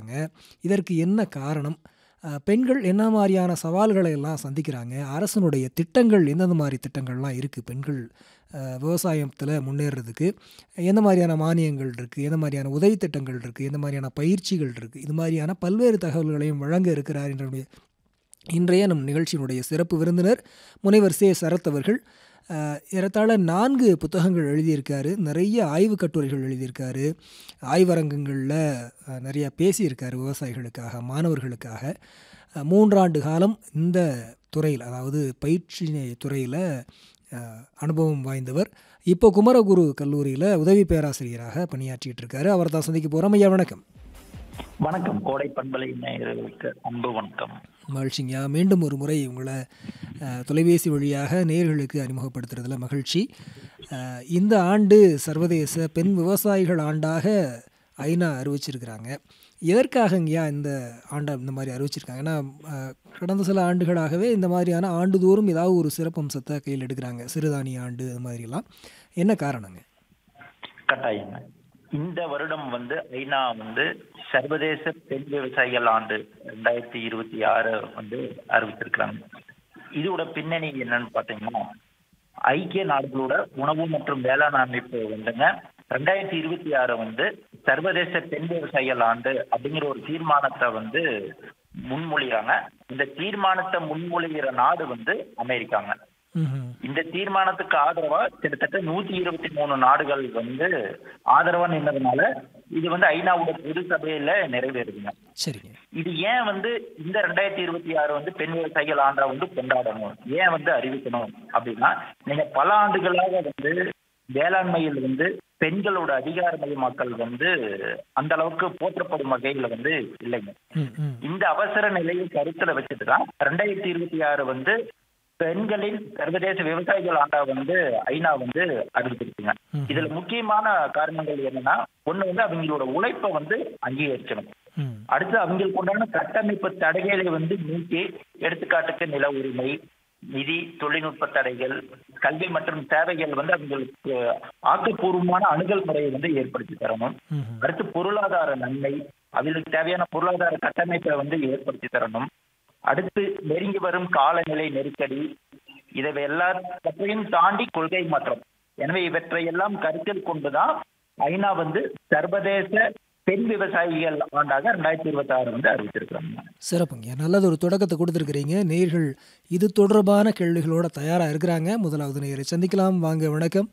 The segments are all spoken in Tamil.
இருக்கிறாங்க இதற்கு என்ன காரணம் அஹ், பெண்கள் என்ன மாதிரியான சவால்களை எல்லாம் சந்திக்கிறாங்க அரசனுடைய திட்டங்கள் எந்தெந்த மாதிரி திட்டங்கள்லாம் இருக்குது பெண்கள் விவசாயத்தில் முன்னேறதுக்கு எந்த மாதிரியான மானியங்கள் இருக்குது எந்த மாதிரியான உதவி திட்டங்கள் இருக்குது எந்த மாதிரியான பயிற்சிகள் இருக்குது இது மாதிரியான பல்வேறு தகவல்களையும் வழங்க இருக்கிறார் என்ற இன்றைய நம் நிகழ்ச்சியினுடைய சிறப்பு விருந்தினர் முனைவர் சே சரத் அவர்கள் அஹ், ஏறத்தாழ நான்கு புத்தகங்கள் எழுதியிருக்காரு நிறைய ஆய்வு கட்டுரைகள் எழுதியிருக்காரு ஆய்வரங்கங்களில் அஹ், நிறைய பேசியிருக்காரு விவசாயிகளுக்காக மாணவர்களுக்காக அஹ், மூன்றாண்டு காலம் இந்த துறையில் அதாவது பயிற்சி துறையில் அஹ், அனுபவம் வாய்ந்தவர் இப்போ குமரகுரு கல்லூரியில் உதவி பேராசிரியராக பணியாற்றிட்டு இருக்காரு அவர் தான் சந்திக்க போகிறோம் ஐயா வணக்கம் வணக்கம் கோடை பண்பலை நேயர்களுக்கு அன்பு வணக்கம் மகிழ்ச்சிங்கய்யா மீண்டும் ஒரு முறை உங்களை அஹ், தொலைபேசி வழியாக நேயர்களுக்கு அறிமுகப்படுத்துறதுல மகிழ்ச்சி அஹ், இந்த ஆண்டு சர்வதேச பெண் விவசாயிகள் ஆண்டாக ஐநா அறிவிச்சிருக்கிறாங்க எதற்காகங்கய்யா இந்த ஆண்டை இந்த மாதிரி அறிவிச்சிருக்காங்க ஏன்னா அஹ், கடந்த சில ஆண்டுகளாகவே இந்த மாதிரியான ஆண்டுதோறும் ஏதாவது ஒரு சிறப்பம்சத்தை கையில் எடுக்கிறாங்க சிறுதானிய ஆண்டு அது மாதிரிலாம் என்ன காரணங்க கட்டாயம் இந்த வருடம் வந்து ஐநா வந்து சர்வதேச பெண் விவசாயிகள் ஆண்டு ரெண்டாயிரத்தி இருபத்தி ஆறு வந்து அறிவிச்சிருக்கிறாங்க இதோட பின்னணி என்னன்னு பாத்தீங்கன்னா ஐக்கிய நாடுகளோட உணவு மற்றும் வேளாண் அமைப்பு வந்துங்க ரெண்டாயிரத்தி இருபத்தி ஆறு வந்து சர்வதேச பெண் விவசாயிகள் ஆண்டு அப்படிங்கிற ஒரு தீர்மானத்தை வந்து முன்மொழிகிறாங்க இந்த தீர்மானத்தை முன்மொழிகிற நாடு வந்து அமெரிக்காங்க ம்ஹும். இந்த தீர்மானத்துக்கு ஆதரவா கிட்டத்தட்ட நூத்தி இருபத்தி மூணு நாடுகள் வந்து ஆதரவா நின்னதுனால இது வந்து ஐநாவோட பொது சபையில நிறைவேறுதுங்க சரிங்க இது ஏன் வந்து இந்த ரெண்டாயிரத்தி இருபத்தி ஆறு வந்து பெண் விவசாயிகள் ஆண்டா வந்து கொண்டாடணும் ஏன் வந்து அறிவிக்கணும் அப்படின்னா நீங்க பல ஆண்டுகளாக வந்து வேளாண்மையில் வந்து பெண்களோட அதிகாரமயமாக்கல் வந்து அந்த அளவுக்கு போற்றப்படும் வகையில வந்து இல்லைங்க ம் ம் இந்த அவசர நிலையை கருத்துல வச்சுட்டு தான் ரெண்டாயிரத்தி இருபத்தி ஆறு வந்து பெண்களின் சர்வதேச விவசாயிகள் ஆண்டா வந்து ஐநா வந்து அறிவிச்சிருக்குங்க ம். இதுல முக்கியமான காரணங்கள் என்னன்னா ஒண்ணு வந்து அவங்களோட உழைப்பை வந்து அங்கீகரிக்கணும் ம் அடுத்து அவங்களுக்கு உண்டான கட்டமைப்பு தடைகளை வந்து நீக்கி எடுத்துக்காட்டுக்கு நில உரிமை நிதி தொழில்நுட்ப தடைகள் கல்வி மற்றும் தேவைகள் வந்து அவங்களுக்கு ஆக்கப்பூர்வமான அணுகல் முறையை வந்து ஏற்படுத்தி தரணும் ம் அடுத்து பொருளாதார நன்மை அவர்களுக்கு தேவையான பொருளாதார கட்டமைப்பை வந்து ஏற்படுத்தி தரணும் அடுத்து நெருங்கி வரும் காலநிலை நெருக்கடி இதை எல்லாத்தையும் தாண்டி கொள்கை மாற்றம் எனவே இவற்றை எல்லாம் கருத்தில் கொண்டுதான் ஐநா வந்து சர்வதேச பெண் விவசாயிகள் ஆண்டாக ரெண்டாயிரத்தி இருபத்தி ஆறு வந்து அறிவிச்சிருக்கிறாங்க சிறப்புங்க நல்லது ஒரு தொடக்கத்தை கொடுத்துருக்கிறீங்க நேர்கள் இது தொடர்பான கேள்விகளோட தயாராக இருக்கிறாங்க முதலாவது நேயரை சந்திக்கலாம் வாங்க வணக்கம்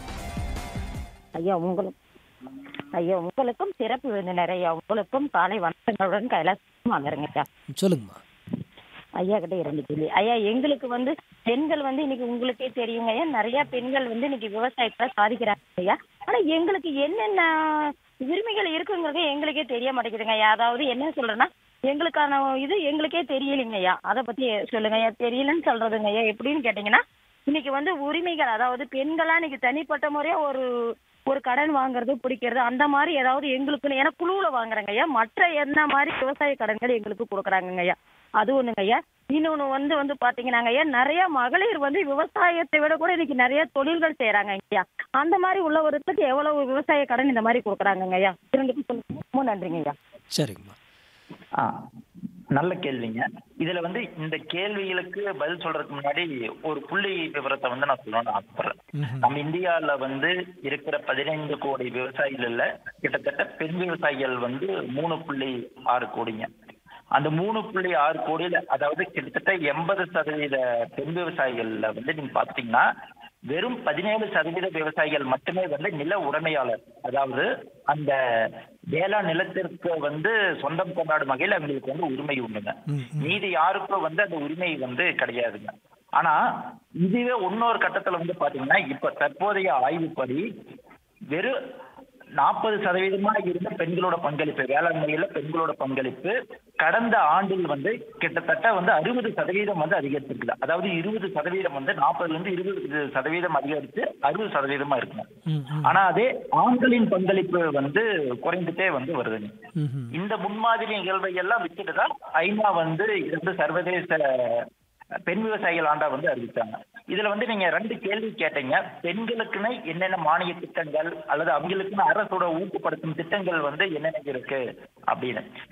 ஐயா உங்களுக்கு ஐயா உங்களுக்கும் சிறப்பு விருந்தினர் ஐயா உங்களுக்கும் காலை வணக்கங்களுடன் கைலாசம் வாங்குறேங்க ஐயா சொல்லுங்கம்மா ஐயா கிட்ட இரண்டு கேள்வி ஐயா எங்களுக்கு வந்து பெண்கள் வந்து இன்னைக்கு உங்களுக்கே தெரியுங்க ஐயா நிறைய பெண்கள் வந்து இன்னைக்கு விவசாயத்துல சாதிக்கிறாங்க ஐயா ஆனா எங்களுக்கு என்னென்ன உரிமைகள் இருக்குங்கிறது எங்களுக்கே தெரிய மாட்டேங்குதுங்க ஐயா அதாவது என்ன சொல்றேன்னா எங்களுக்கான இது எங்களுக்கே தெரியலைங்க ஐயா அதை பத்தி சொல்லுங்க ஐயா தெரியலன்னு சொல்றதுங்க ஐயா எப்படின்னு கேட்டீங்கன்னா இன்னைக்கு வந்து உரிமைகள் அதாவது பெண்களா இன்னைக்கு தனிப்பட்ட முறையா ஒரு ஒரு கடன் வாங்குறது பிடிக்கிறது அந்த மாதிரி ஏதாவது எங்களுக்குன்னு ஏன்னா குழுவுல வாங்குறாங்க ஐயா மற்ற என்ன மாதிரி விவசாய கடன்கள் எங்களுக்கு கொடுக்குறாங்கங்க ஐயா அது ஒண்ணுங்க ஐயா இன்னொன்னு வந்து வந்து பாத்தீங்கன்னாங்க ஐயா நிறைய மகளிர் வந்து விவசாயத்தை விட கூட இன்னைக்கு நிறைய தொழில்கள் செய்யறாங்க ஐயா அந்த மாதிரி உள்ளவருக்கு எவ்வளவு விவசாய கடன் இந்த மாதிரி கொடுக்குறாங்கங்க ஐயா இரண்டுக்கும் சொல்லுங்க ரொம்ப நன்றிங்க ஐயா சரிங்கம்மா ஆ, நல்ல கேள்விங்க இதுல வந்து இந்த கேள்விகளுக்கு பதில் சொல்றதுக்கு முன்னாடி ஒரு புள்ளி விவரத்தை வந்து நான் சொல்லணும்னு ஆசைப்படுறேன் ம்ஹும். நம்ம இந்தியால வந்து இருக்கிற பதினைந்து கோடி விவசாயிகள்ல கிட்டத்தட்ட பெண் விவசாயிகள் வந்து மூணு புள்ளி ஆறு கோடிங்க அந்த மூணு புள்ளி ஆறு கோடியில அதாவது கிட்டத்தட்ட எண்பது சதவீத பெண் விவசாயிகள்ல வந்து நீங்க பாத்தீங்கன்னா வெறும் பதினேழு சதவீத விவசாயிகள் மட்டுமே வந்து நில உடைமையாளர் அதாவது அந்த வேளாண் நிலத்திற்கு வந்து சொந்தம் கொண்டாடும் வகையில் அவங்களுக்கு வந்து உரிமை உண்டுங்க ம், ம். மீதி யாருக்கும் வந்து அந்த உரிமை வந்து கிடையாதுங்க ஆனா இதுவே இன்னொரு கட்டத்துல வந்து பாத்தீங்கன்னா இப்ப தற்போதைய ஆய்வுப்படி வெறும் நாற்பது சதவீதமா இருந்த பெண்களோட பங்களிப்பு வேளாண்மையில பெண்களோட பங்களிப்பு கடந்த ஆண்டில் வந்து கிட்டத்தட்ட வந்து அறுபது சதவீதம் வந்து அதிகரிச்சிருக்குது அதாவது இருபது சதவீதம் வந்து நாற்பதுல இருந்து இருபது சதவீதம் அதிகரித்து அறுபது சதவீதமா இருக்குங்க ம், ம். ஆனா அதே ஆண்களின் பங்களிப்பு வந்து குறைந்துட்டே வந்து வருதுங்க ம்ஹும். இந்த முன்மாதிரி நிகழ்வை எல்லாம் விட்டுட்டு தான் ஐநா வந்து இது வந்து சர்வதேச பெண் விவசாயிகள் ஆண்டா வந்து அறிவித்தாங்க இதுல வந்து நீங்க ரெண்டு கேள்வி கேட்டீங்க பெண்களுக்குன்னு என்னென்ன மானிய திட்டங்கள் அல்லது அவங்களுக்குன்னு அரசோட ஊக்கப்படுத்தும் திட்டங்கள் வந்து என்னென்ன இருக்கு அப்படின்னு